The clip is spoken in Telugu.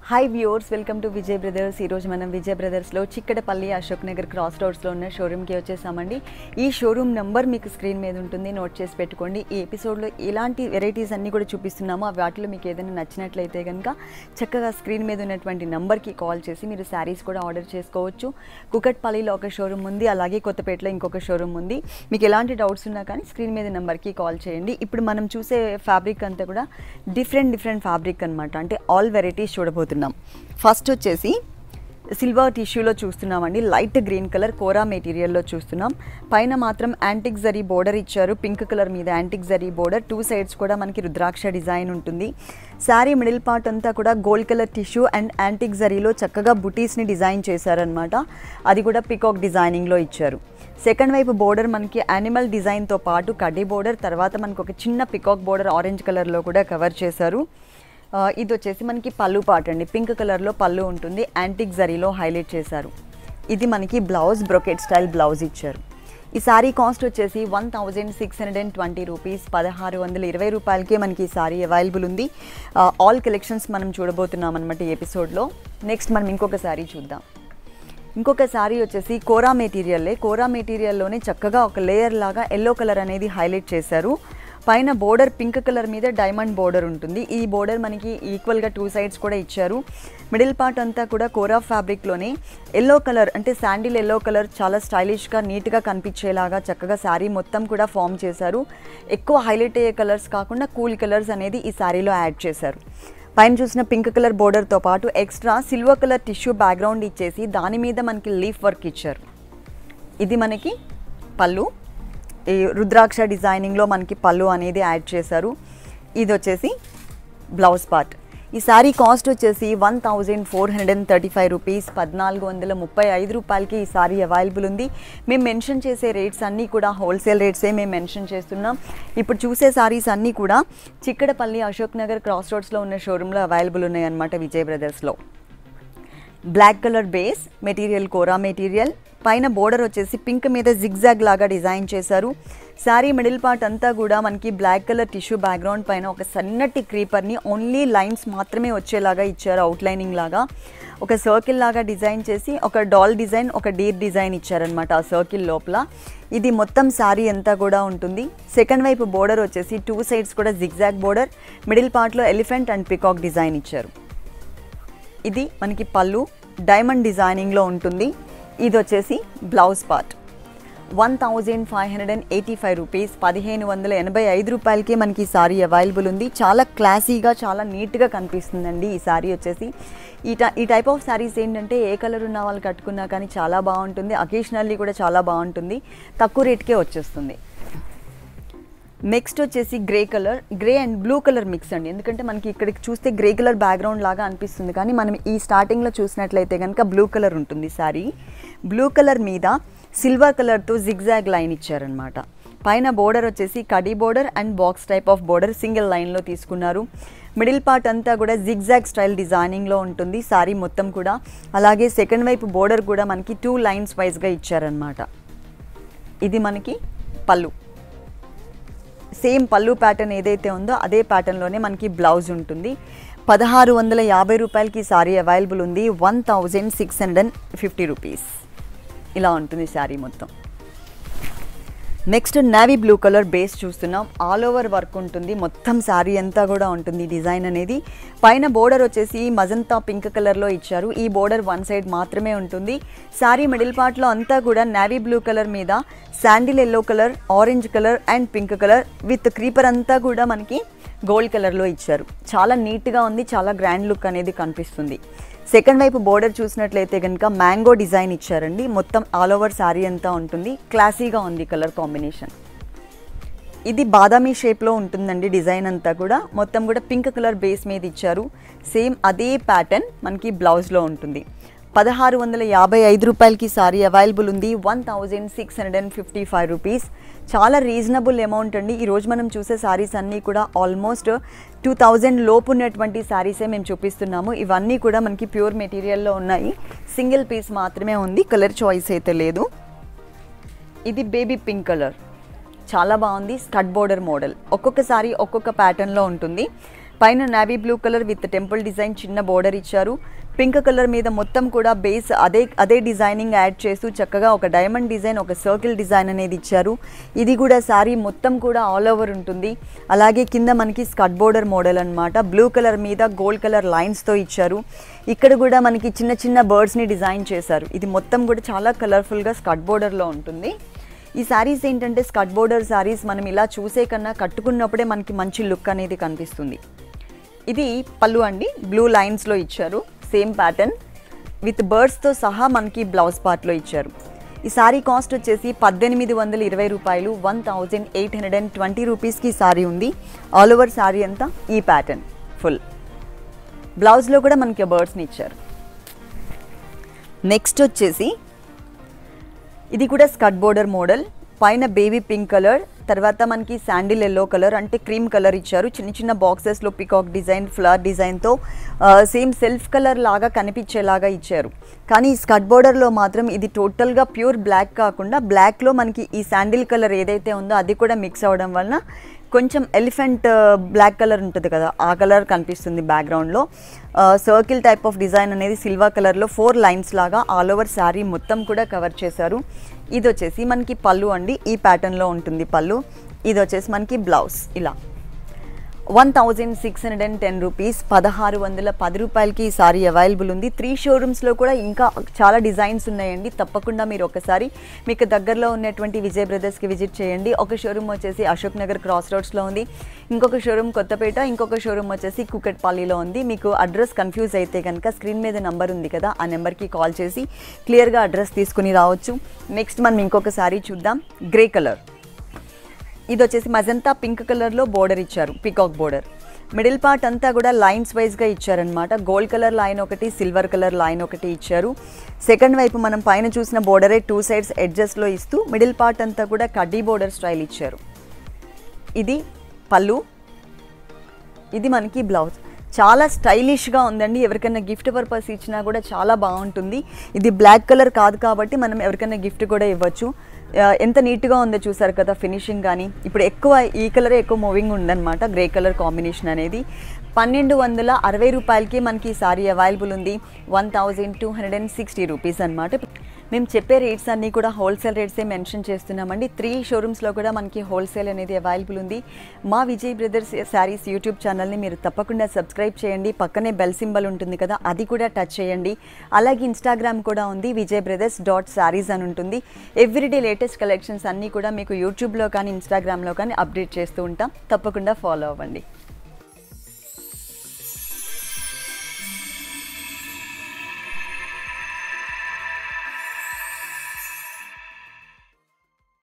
hi viewers welcome to Vijay brothers ఈరోజు మనం విజయ్ బ్రదర్స్లో చిక్కడపల్లి అశోక్ నగర్ క్రాస్ రోడ్స్లో ఉన్న షోరూమ్కి వచ్చేసామండి ఈ షోరూమ్ నెంబర్ మీకు స్క్రీన్ మీద ఉంటుంది నోట్ చేసి పెట్టుకోండి ఈ ఎపిసోడ్లో ఎలాంటి వెరైటీస్ అన్నీ కూడా చూపిస్తున్నామో ఆ వాటిలో మీకు ఏదైనా నచ్చినట్లయితే కనుక చక్కగా స్క్రీన్ మీద ఉన్నటువంటి నెంబర్కి కాల్ చేసి మీరు శారీస్ కూడా ఆర్డర్ చేసుకోవచ్చు కుకట్పల్లిలో ఒక షోరూమ్ ఉంది అలాగే కొత్తపేటలో ఇంకొక షోరూమ్ ఉంది మీకు ఎలాంటి డౌట్స్ ఉన్నా కానీ స్క్రీన్ మీద నెంబర్కి కాల్ చేయండి ఇప్పుడు మనం చూసే ఫ్యాబ్రిక్ అంతా కూడా డిఫరెంట్ డిఫరెంట్ ఫ్యాబ్రిక్ అనమాట అంటే ఆల్ వెరైటీస్ చూడబోతున్నాం ఫస్ట్ వచ్చేసి సిల్వర్ టిష్యూలో చూస్తున్నామండి లైట్ గ్రీన్ కలర్ కోరా మెటీరియల్లో చూస్తున్నాం పైన మాత్రం యాంటిక్ జరీ బోర్డర్ ఇచ్చారు పింక్ కలర్ మీద antique zari border two sides కూడా మనకి రుద్రాక్ష డిజైన్ ఉంటుంది శారీ మిడిల్ పార్ట్ అంతా కూడా gold colour tissue and antique జరీలో చక్కగా బుటీస్ని డిజైన్ చేశారనమాట అది కూడా పికాక్ డిజైనింగ్లో ఇచ్చారు సెకండ్ వైపు బోర్డర్ మనకి యానిమల్ డిజైన్తో పాటు కడ్డీ బోర్డర్ తర్వాత మనకు ఒక చిన్న పికాక్ బోర్డర్ ఆరెంజ్ కలర్లో కూడా కవర్ చేశారు ఆ, ఇది వచ్చేసి మనకి పళ్ళు పాట అండి పింక్ కలర్లో పళ్ళు ఉంటుంది యాంటిక్ జరీలో హైలైట్ చేశారు ఇది మనకి బ్లౌజ్ బ్రొకెట్ స్టైల్ బ్లౌజ్ ఇచ్చారు ఈ సారీ కాస్ట్ వచ్చేసి one thousand six hundred and twenty rupees పదహారు వందల ఇరవై రూపాయలకే మనకి ఈ సారీ అవైలబుల్ ఉంది ఆల్ కలెక్షన్స్ మనం చూడబోతున్నాం అనమాట ఈ ఎపిసోడ్లో నెక్స్ట్ మనం ఇంకొక సారీ చూద్దాం ఇంకొక శారీ వచ్చేసి కోరా మెటీరియల్లే కోరా మెటీరియల్లోనే చక్కగా ఒక లేయర్ లాగా ఎల్లో కలర్ అనేది హైలైట్ చేశారు పైన బోర్డర్ పింక్ కలర్ మీద డైమండ్ బోర్డర్ ఉంటుంది ఈ బోర్డర్ మనకి ఈక్వల్గా టూ సైడ్స్ కూడా ఇచ్చారు మిడిల్ పార్ట్ అంతా కూడా కోరా ఫ్యాబ్రిక్లోనే ఎల్లో కలర్ అంటే శాండిల్ ఎల్లో కలర్ చాలా స్టైలిష్గా నీట్గా కనిపించేలాగా చక్కగా శారీ మొత్తం కూడా ఫామ్ చేశారు ఎక్కువ హైలైట్ అయ్యే కలర్స్ కాకుండా కూల్ కలర్స్ అనేది ఈ శారీలో యాడ్ చేశారు పైన చూసిన పింక్ కలర్ బోర్డర్తో పాటు extra silver colour tissue background ఇచ్చేసి దాని మీద మనకి లీఫ్ వర్క్ ఇచ్చారు ఇది మనకి పళ్ళు ఈ రుద్రాక్ష డిజైనింగ్లో మనకి పళ్ళు అనేది యాడ్ చేశారు ఇది వచ్చేసి బ్లౌజ్ పార్ట్ ఈ శారీ కాస్ట్ వచ్చేసి one thousand four hundred and thirty five rupees పద్నాలుగు వందల ముప్పై ఐదు రూపాయలకి ఈ సారీ అవైలబుల్ ఉంది మేము మెన్షన్ చేసే రేట్స్ అన్నీ కూడా హోల్సేల్ రేట్సే మేము మెన్షన్ చేస్తున్నాం ఇప్పుడు చూసే సారీస్ అన్నీ కూడా చిక్కడపల్లి అశోక్ నగర్ క్రాస్ రోడ్స్లో ఉన్న షోరూంలో అవైలబుల్ ఉన్నాయి అన్నమాట విజయ్ బ్రదర్స్లో black colour base material kora material పైన బోర్డర్ వచ్చేసి పింక్ మీద జిగ్జాగ్ లాగా డిజైన్ చేశారు శారీ మిడిల్ పార్ట్ అంతా కూడా మనకి బ్లాక్ కలర్ టిష్యూ బ్యాక్గ్రౌండ్ పైన ఒక సన్నటి క్రీపర్ని ఓన్లీ లైన్స్ మాత్రమే వచ్చేలాగా ఇచ్చారు అవుట్లైనింగ్ లాగా ఒక సర్కిల్ లాగా డిజైన్ చేసి ఒక డాల్ డిజైన్ ఒక డీర్ డిజైన్ ఇచ్చారనమాట ఆ సర్కిల్ లోపల ఇది మొత్తం శారీ అంతా కూడా ఉంటుంది సెకండ్ వైపు బోర్డర్ వచ్చేసి టూ సైడ్స్ కూడా జిగ్జాగ్ బోర్డర్ మిడిల్ పార్ట్లో ఎలిఫెంట్ అండ్ పికాక్ డిజైన్ ఇచ్చారు ఇది మనకి పళ్ళు డైమండ్ డిజైనింగ్లో ఉంటుంది ఇది వచ్చేసి blouse part one thousand five hundred and eighty five rupees పదిహేను వందల ఎనభై ఐదు రూపాయలకి మనకి ఈ సారీ అవైలబుల్ ఉంది చాలా క్లాసీగా చాలా నీట్గా కనిపిస్తుందండి ఈ సారీ వచ్చేసి ఈ టై ఈ టైప్ ఆఫ్ శారీస్ ఏంటంటే ఏ కలర్ ఉన్న వాళ్ళు కట్టుకున్నా కానీ చాలా బాగుంటుంది అకేషనల్లీ కూడా చాలా బాగుంటుంది తక్కువ రేట్కే వచ్చేస్తుంది నెక్స్ట్ వచ్చేసి grey colour grey and blue colour mix అండి ఎందుకంటే మనకి ఇక్కడికి చూస్తే గ్రే కలర్ బ్యాక్గ్రౌండ్ లాగా అనిపిస్తుంది కానీ మనం ఈ స్టార్టింగ్లో చూసినట్లయితే కనుక బ్లూ కలర్ ఉంటుంది సారీ బ్లూ కలర్ మీద సిల్వర్ కలర్తో జిగ్జాగ్ లైన్ ఇచ్చారనమాట పైన బోర్డర్ వచ్చేసి కడీ border and box type of border single లైన్లో తీసుకున్నారు మిడిల్ పార్ట్ అంతా కూడా జిగ్జాగ్ స్టైల్ డిజైనింగ్లో ఉంటుంది సారీ మొత్తం కూడా అలాగే సెకండ్ వైపు బోర్డర్ కూడా మనకి టూ లైన్స్ వైజ్గా ఇచ్చారనమాట ఇది మనకి పళ్ళు సేమ్ పళ్ళు ప్యాటర్న్ ఏదైతే ఉందో అదే ప్యాటర్న్లోనే మనకి బ్లౌజ్ ఉంటుంది పదహారు వందల యాభై రూపాయలకి సారీ అవైలబుల్ ఉంది one thousand six hundred and fifty rupees ఇలా ఉంటుంది శారీ మొత్తం next navy blue colour base చూస్తున్నాం ఆల్ ఓవర్ వర్క్ ఉంటుంది మొత్తం శారీ అంతా కూడా ఉంటుంది డిజైన్ అనేది పైన బోర్డర్ వచ్చేసి మజంతా పింక్ కలర్లో ఇచ్చారు ఈ బోర్డర్ వన్ సైడ్ మాత్రమే ఉంటుంది శారీ మిడిల్ పార్ట్లో అంతా కూడా నావీ బ్లూ కలర్ మీద sandal yellow colour orange colour and pink colour with creeper అంతా కూడా మనకి గోల్డ్ కలర్లో ఇచ్చారు చాలా నీట్గా ఉంది చాలా గ్రాండ్ లుక్ అనేది కనిపిస్తుంది సెకండ్ వైపు బోర్డర్ చూసినట్లయితే కనుక మ్యాంగో డిజైన్ ఇచ్చారండి మొత్తం ఆల్ ఓవర్ శారీ అంతా ఉంటుంది క్లాసీగా ఉంది కలర్ కాంబినేషన్ ఇది బాదామీ షేప్లో ఉంటుందండి డిజైన్ అంతా కూడా మొత్తం కూడా పింక్ కలర్ బేస్ మీద ఇచ్చారు సేమ్ అదే ప్యాటర్న్ మనకి బ్లౌజ్లో ఉంటుంది పదహారు వందల యాభై ఐదు రూపాయలకి సారీ అవైలబుల్ ఉంది one thousand six hundred and fifty five rupees చాలా రీజనబుల్ అమౌంట్ అండి ఈరోజు మనం చూసే సారీస్ అన్నీ కూడా ఆల్మోస్ట్ టూ థౌజండ్ లోపు ఉన్నటువంటి సారీసే మేము చూపిస్తున్నాము ఇవన్నీ కూడా మనకి ప్యూర్ మెటీరియల్లో ఉన్నాయి సింగిల్ పీస్ మాత్రమే ఉంది కలర్ చాయిస్ అయితే లేదు ఇది బేబీ పింక్ కలర్ చాలా బాగుంది స్కట్ బోర్డర్ మోడల్ ఒక్కొక్కసారి ఒక్కొక్క ప్యాటర్న్లో ఉంటుంది పైన navy blue colour with temple design చిన్న బోర్డర్ ఇచ్చారు పింక్ కలర్ మీద మొత్తం కూడా బేస్ అదే అదే డిజైనింగ్ యాడ్ చేస్తూ చక్కగా ఒక డైమండ్ డిజైన్ ఒక సర్కిల్ డిజైన్ అనేది ఇచ్చారు ఇది కూడా శారీ మొత్తం కూడా ఆల్ ఓవర్ ఉంటుంది అలాగే కింద మనకి స్కట్ బోర్డర్ మోడల్ అన్నమాట బ్లూ కలర్ మీద గోల్డ్ కలర్ లైన్స్తో ఇచ్చారు ఇక్కడ కూడా మనకి చిన్న చిన్న బర్డ్స్ని డిజైన్ చేశారు ఇది మొత్తం కూడా చాలా కలర్ఫుల్గా స్కట్ బోర్డర్లో ఉంటుంది ఈ శారీస్ ఏంటంటే స్కట్ బోర్డర్ శారీస్ మనం ఇలా చూసే కన్నా కట్టుకున్నప్పుడే మనకి మంచి లుక్ అనేది కనిపిస్తుంది ఇది పళ్ళు అండి బ్లూ లైన్స్లో ఇచ్చారు సేమ్ ప్యాటర్న్ విత్ బర్డ్స్తో సహా మనకి బ్లౌజ్ పార్ట్లో ఇచ్చారు ఈ శారీ కాస్ట్ వచ్చేసి పద్దెనిమిది వందల ఇరవై రూపాయలు one thousand eight hundred and twenty రూపీస్కి శారీ ఉంది ఆల్ ఓవర్ శారీ అంతా ఈ ప్యాటర్న్ ఫుల్ బ్లౌజ్లో కూడా మనకి బర్డ్స్ని ఇచ్చారు నెక్స్ట్ వచ్చేసి ఇది కూడా స్కట్ బోర్డర్ మోడల్ పైన బేబీ పింక్ కలర్ తర్వాత మనకి శాండిల్ ఎల్లో కలర్ అంటే క్రీమ్ కలర్ ఇచ్చారు చిన్న చిన్న బాక్సెస్లో పికాక్ డిజైన్ ఫ్లవర్ డిజైన్తో సేమ్ సెల్ఫ్ కలర్ లాగా కనిపించేలాగా ఇచ్చారు కానీ ఈ స్కట్ బోర్డర్లో మాత్రం ఇది టోటల్గా ప్యూర్ బ్లాక్ కాకుండా బ్లాక్లో మనకి ఈ శాండిల్ కలర్ ఏదైతే ఉందో అది కూడా మిక్స్ అవ్వడం వలన కొంచెం ఎలిఫెంట్ బ్లాక్ కలర్ ఉంటుంది కదా ఆ కలర్ కనిపిస్తుంది బ్యాక్గ్రౌండ్లో సర్కిల్ టైప్ ఆఫ్ డిజైన్ అనేది సిల్వర్ కలర్లో ఫోర్ లైన్స్ లాగా ఆల్ ఓవర్ శారీ మొత్తం కూడా కవర్ చేశారు ఇది వచ్చేసి మనకి పళ్ళు అండి ఈ ప్యాటర్న్లో ఉంటుంది పళ్ళు ఇది వచ్చేసి మనకి బ్లౌజ్ ఇలా one thousand six hundred and ten rupees పదహారు వందల పది రూపాయలకి ఈ సారీ అవైలబుల్ ఉంది త్రీ షోరూమ్స్లో కూడా ఇంకా చాలా డిజైన్స్ ఉన్నాయండి తప్పకుండా మీరు ఒకసారి మీకు దగ్గరలో ఉన్నటువంటి విజయ్ బ్రదర్స్కి విజిట్ చేయండి ఒక షోరూమ్ వచ్చేసి అశోక్ నగర్ క్రాస్ రోడ్స్లో ఉంది ఇంకొక షోరూమ్ కొత్తపేట ఇంకొక షోరూమ్ వచ్చేసి కుకట్పల్లిలో ఉంది మీకు అడ్రస్ కన్ఫ్యూజ్ అయితే కనుక స్క్రీన్ మీద నెంబర్ ఉంది కదా ఆ నెంబర్కి కాల్ చేసి క్లియర్గా అడ్రస్ తీసుకుని రావచ్చు నెక్స్ట్ మనం ఇంకొక సారీ చూద్దాం గ్రే కలర్ ఇది వచ్చేసి మజంతా పింక్ కలర్లో బోర్డర్ ఇచ్చారు పికాక్ బోర్డర్ మిడిల్ పార్ట్ అంతా కూడా లైన్స్ వైజ్గా ఇచ్చారనమాట గోల్డ్ కలర్ లైన్ ఒకటి సిల్వర్ కలర్ లైన్ ఒకటి ఇచ్చారు సెకండ్ వైపు మనం పైన చూసిన బోర్డరే టూ సైడ్స్ ఎడ్జస్ట్లో ఇస్తూ మిడిల్ పార్ట్ అంతా కూడా కడ్డీ బోర్డర్ స్టైల్ ఇచ్చారు ఇది పళ్ళు ఇది మనకి బ్లౌజ్ చాలా స్టైలిష్గా ఉందండి ఎవరికైనా గిఫ్ట్ పర్పస్ ఇచ్చినా కూడా చాలా బాగుంటుంది ఇది బ్లాక్ కలర్ కాదు కాబట్టి మనం ఎవరికైనా గిఫ్ట్ కూడా ఇవ్వచ్చు ఆ, ఎంత నీట్గా ఉందో చూసారు కదా ఫినిషింగ్ కానీ ఇప్పుడు ఎక్కువ ఈ కలరే ఎక్కువ మూవింగ్ ఉందన్నమాట గ్రే కలర్ కాంబినేషన్ అనేది పన్నెండు వందల అరవై రూపాయలకి మనకి ఈ సారీ అవైలబుల్ ఉంది one thousand two hundred and sixty rupees అనమాట మేము చెప్పే రేట్స్ అన్నీ కూడా హోల్సేల్ రేట్సే మెన్షన్ చేస్తున్నామండి త్రీ షోరూమ్స్లో కూడా మనకి హోల్సేల్ అనేది అవైలబుల్ ఉంది మా విజయ్ బ్రదర్స్ శారీస్ యూట్యూబ్ ఛానల్ని మీరు తప్పకుండా సబ్స్క్రైబ్ చేయండి పక్కనే బెల్ సింబల్ ఉంటుంది కదా అది కూడా టచ్ చేయండి అలాగే ఇన్స్టాగ్రామ్ కూడా ఉంది విజయ్ బ్రదర్స్ డాట్ శారీస్ అని ఉంటుంది ఎవ్రీడే లేటెస్ట్ కలెక్షన్స్ అన్నీ కూడా మీకు యూట్యూబ్లో కానీ ఇన్స్టాగ్రామ్లో కానీ అప్డేట్ చేస్తూ ఉంటాం తప్పకుండా ఫాలో అవ్వండి